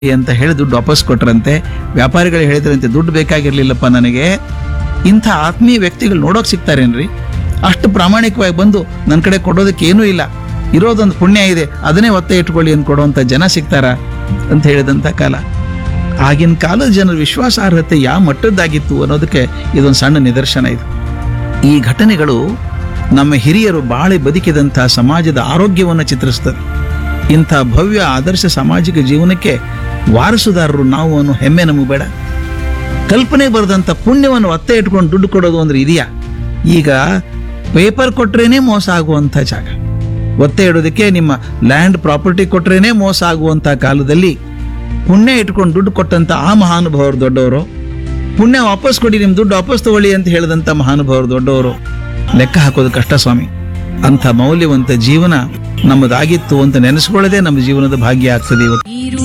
ಅಂತ ಹೇಳಿ ದುಡ್ಡು ವಾಪಸ್ ಕೊಟ್ರಂತೆ ವ್ಯಾಪಾರಿಗಳು ಹೇಳಿದ್ರಂತೆ ದುಡ್ಡು ಬೇಕಾಗಿರ್ಲಿಲ್ಲಪ್ಪ ನನಗೆ ಇಂಥ ಆತ್ಮೀಯ ವ್ಯಕ್ತಿಗಳು ನೋಡೋಕ್ ಸಿಗ್ತಾರೇನ್ರಿ ಅಷ್ಟು ಪ್ರಾಮಾಣಿಕವಾಗಿ ಬಂದು ನನ್ನ ಕಡೆ ಕೊಡೋದಕ್ಕೆ ಏನೂ ಇಲ್ಲ ಇರೋದೊಂದು ಪುಣ್ಯ ಇದೆ ಅದನ್ನೇ ಒತ್ತೆ ಇಟ್ಕೊಳ್ಳಿ ಅಂತ ಕೊಡುವಂಥ ಜನ ಸಿಗ್ತಾರ ಅಂತ ಹೇಳಿದಂಥ ಕಾಲ ಆಗಿನ ಕಾಲದ ಜನರ ವಿಶ್ವಾಸಾರ್ಹತೆ ಯಾವ ಮಟ್ಟದ್ದಾಗಿತ್ತು ಅನ್ನೋದಕ್ಕೆ ಇದೊಂದು ಸಣ್ಣ ನಿದರ್ಶನ ಇದು ಈ ಘಟನೆಗಳು ನಮ್ಮ ಹಿರಿಯರು ಬಾಳೆ ಬದುಕಿದಂಥ ಸಮಾಜದ ಆರೋಗ್ಯವನ್ನು ಚಿತ್ರಿಸ್ತದೆ ಇಂಥ ಭವ್ಯ ಆದರ್ಶ ಸಾಮಾಜಿಕ ಜೀವನಕ್ಕೆ ವಾರಸುದಾರರು ನಾವು ಅನ್ನೋ ಹೆಮ್ಮೆ ನಮಗೆ ಬೇಡ ಕಲ್ಪನೆ ಬರೆದಂಥ ಪುಣ್ಯವನ್ನು ಒತ್ತೆ ಇಟ್ಕೊಂಡು ದುಡ್ಡು ಕೊಡೋದು ಅಂದ್ರೆ ಇದೆಯಾ ಈಗ ಪೇಪರ್ ಕೊಟ್ರೇನೆ ಮೋಸ ಆಗುವಂಥ ಜಾಗ ಒತ್ತೆ ಇಡೋದಕ್ಕೆ ನಿಮ್ಮ ಲ್ಯಾಂಡ್ ಪ್ರಾಪರ್ಟಿ ಕೊಟ್ರೇನೆ ಮೋಸ ಆಗುವಂಥ ಕಾಲದಲ್ಲಿ ಪುಣ್ಯ ಇಟ್ಕೊಂಡು ದುಡ್ಡು ಕೊಟ್ಟಂತ ಆ ಮಹಾನುಭಾವರು ದೊಡ್ಡವರು ಪುಣ್ಯ ವಾಪಸ್ ಕೊಡಿ ನಿಮ್ ದುಡ್ಡು ವಾಪಸ್ ತಗೊಳ್ಳಿ ಅಂತ ಹೇಳಿದಂತ ಮಹಾನುಭಾವರು ದೊಡ್ಡವರು ಲೆಕ್ಕ ಹಾಕೋದು ಕಷ್ಟ ಸ್ವಾಮಿ ಅಂಥ ಮೌಲ್ಯವಂತ ಜೀವನ ನಮ್ಮದಾಗಿತ್ತು ಅಂತ ನೆನೆಸ್ಕೊಳ್ಳೋದೇ ನಮ್ಮ ಜೀವನದ ಭಾಗ್ಯ ಆಗ್ತದೆ ಇವತ್ತು